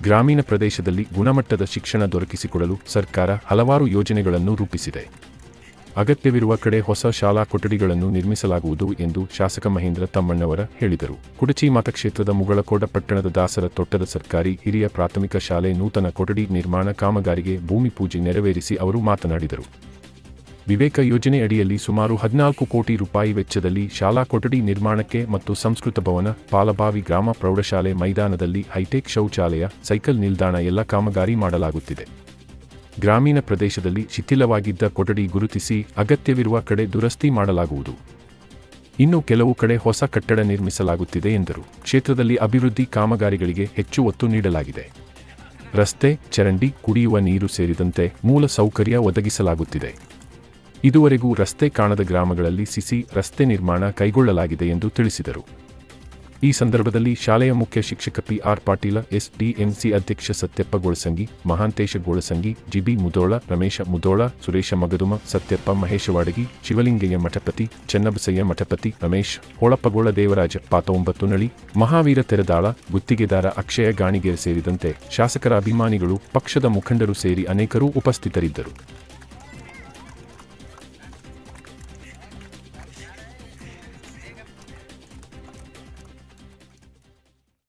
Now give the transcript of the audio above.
ಗ್ರಾಮೀಣ ಪ್ರದೇಶದಲ್ಲಿ ಗುಣಮಟ್ಟದ ಶಿಕ್ಷಣ ದೊರಕಿಸಿಕೊಡಲು ಸರ್ಕಾರ ಹಲವಾರು ಯೋಜನೆಗಳನ್ನು ರೂಪಿಸಿದೆ ಅಗತ್ಯವಿರುವ ಕಡೆ ಹೊಸ ಶಾಲಾ ಕೊಠಡಿಗಳನ್ನು ನಿರ್ಮಿಸಲಾಗುವುದು ಎಂದು ಶಾಸಕ ಮಹೇಂದ್ರ ತಮ್ಮಣ್ಣವರ ಹೇಳಿದರು ಕುಡಚಿ ಮತಕ್ಷೇತ್ರದ ಮುಗಳಕೋಡ ಪಟ್ಟಣದ ದಾಸರ ತೊಟ್ಟದ ಸರ್ಕಾರಿ ಹಿರಿಯ ಪ್ರಾಥಮಿಕ ಶಾಲೆ ನೂತನ ಕೊಠಡಿ ನಿರ್ಮಾಣ ಕಾಮಗಾರಿಗೆ ಭೂಮಿ ಪೂಜೆ ನೆರವೇರಿಸಿ ಅವರು ಮಾತನಾಡಿದರು ವಿವೇಕ ಯೋಜನೆ ಅಡಿಯಲ್ಲಿ ಸುಮಾರು ಹದಿನಾಲ್ಕು ಕೋಟಿ ರೂಪಾಯಿ ವೆಚ್ಚದಲ್ಲಿ ಶಾಲಾ ಕೊಠಡಿ ನಿರ್ಮಾಣಕ್ಕೆ ಮತ್ತು ಸಂಸ್ಕೃತ ಭವನ ಪಾಲಬಾವಿ ಗ್ರಾಮ ಪ್ರೌಢಶಾಲೆ ಮೈದಾನದಲ್ಲಿ ಹೈಟೆಕ್ ಶೌಚಾಲಯ ಸೈಕಲ್ ನಿಲ್ದಾಣ ಎಲ್ಲ ಕಾಮಗಾರಿ ಮಾಡಲಾಗುತ್ತಿದೆ ಗ್ರಾಮೀಣ ಪ್ರದೇಶದಲ್ಲಿ ಶಿಥಿಲವಾಗಿದ್ದ ಕೊಠಡಿ ಗುರುತಿಸಿ ಅಗತ್ಯವಿರುವ ಕಡೆ ದುರಸ್ತಿ ಮಾಡಲಾಗುವುದು ಇನ್ನು ಕೆಲವು ಕಡೆ ಹೊಸ ಕಟ್ಟಡ ನಿರ್ಮಿಸಲಾಗುತ್ತಿದೆ ಎಂದರು ಕ್ಷೇತ್ರದಲ್ಲಿ ಅಭಿವೃದ್ಧಿ ಕಾಮಗಾರಿಗಳಿಗೆ ಹೆಚ್ಚು ಒತ್ತು ನೀಡಲಾಗಿದೆ ರಸ್ತೆ ಚರಂಡಿ ಕುಡಿಯುವ ನೀರು ಸೇರಿದಂತೆ ಮೂಲ ಸೌಕರ್ಯ ಒದಗಿಸಲಾಗುತ್ತಿದೆ ಇದುವರೆಗೂ ರಸ್ತೆ ಕಾಣದ ಗ್ರಾಮಗಳಲ್ಲಿ ಸಿಸಿ ರಸ್ತೆ ನಿರ್ಮಾಣ ಕೈಗೊಳ್ಳಲಾಗಿದೆ ಎಂದು ತಿಳಿಸಿದರು ಈ ಸಂದರ್ಭದಲ್ಲಿ ಶಾಲೆಯ ಮುಖ್ಯ ಶಿಕ್ಷಕ ಪಿ ಆರ್ ಪಾಟೀಲ ಎಸ್ಡಿಎಂಸಿ ಅಧ್ಯಕ್ಷ ಸತ್ಯಪ್ಪ ಗೊಳಸಂಗಿ ಮಹಾಂತೇಶ ಗೊಳಸಂಗಿ ಜಿಬಿ ಮುದೋಳ ರಮೇಶ ಮುದೋಳ ಸುರೇಶ ಮಗದುಮ ಸತ್ಯಪ್ಪ ಮಹೇಶವಾಡಗಿ ಶಿವಲಿಂಗಯ್ಯ ಮಠಪತಿ ಚೆನ್ನಬಸಯ್ಯ ಮಠಪತಿ ರಮೇಶ್ ಹೋಳಪ್ಪಗೋಳ ದೇವರಾಜ ಪಾತೊಂಬತ್ತು ನಳಿ ಮಹಾವೀರ ತೆರೆದಾಳ ಗುತ್ತಿಗೆದಾರ ಅಕ್ಷಯ ಗಾಣಿಗೇರ್ ಸೇರಿದಂತೆ ಶಾಸಕರ ಅಭಿಮಾನಿಗಳು ಪಕ್ಷದ ಮುಖಂಡರು ಸೇರಿ ಅನೇಕರು ಉಪಸ್ಥಿತರಿದ್ದರು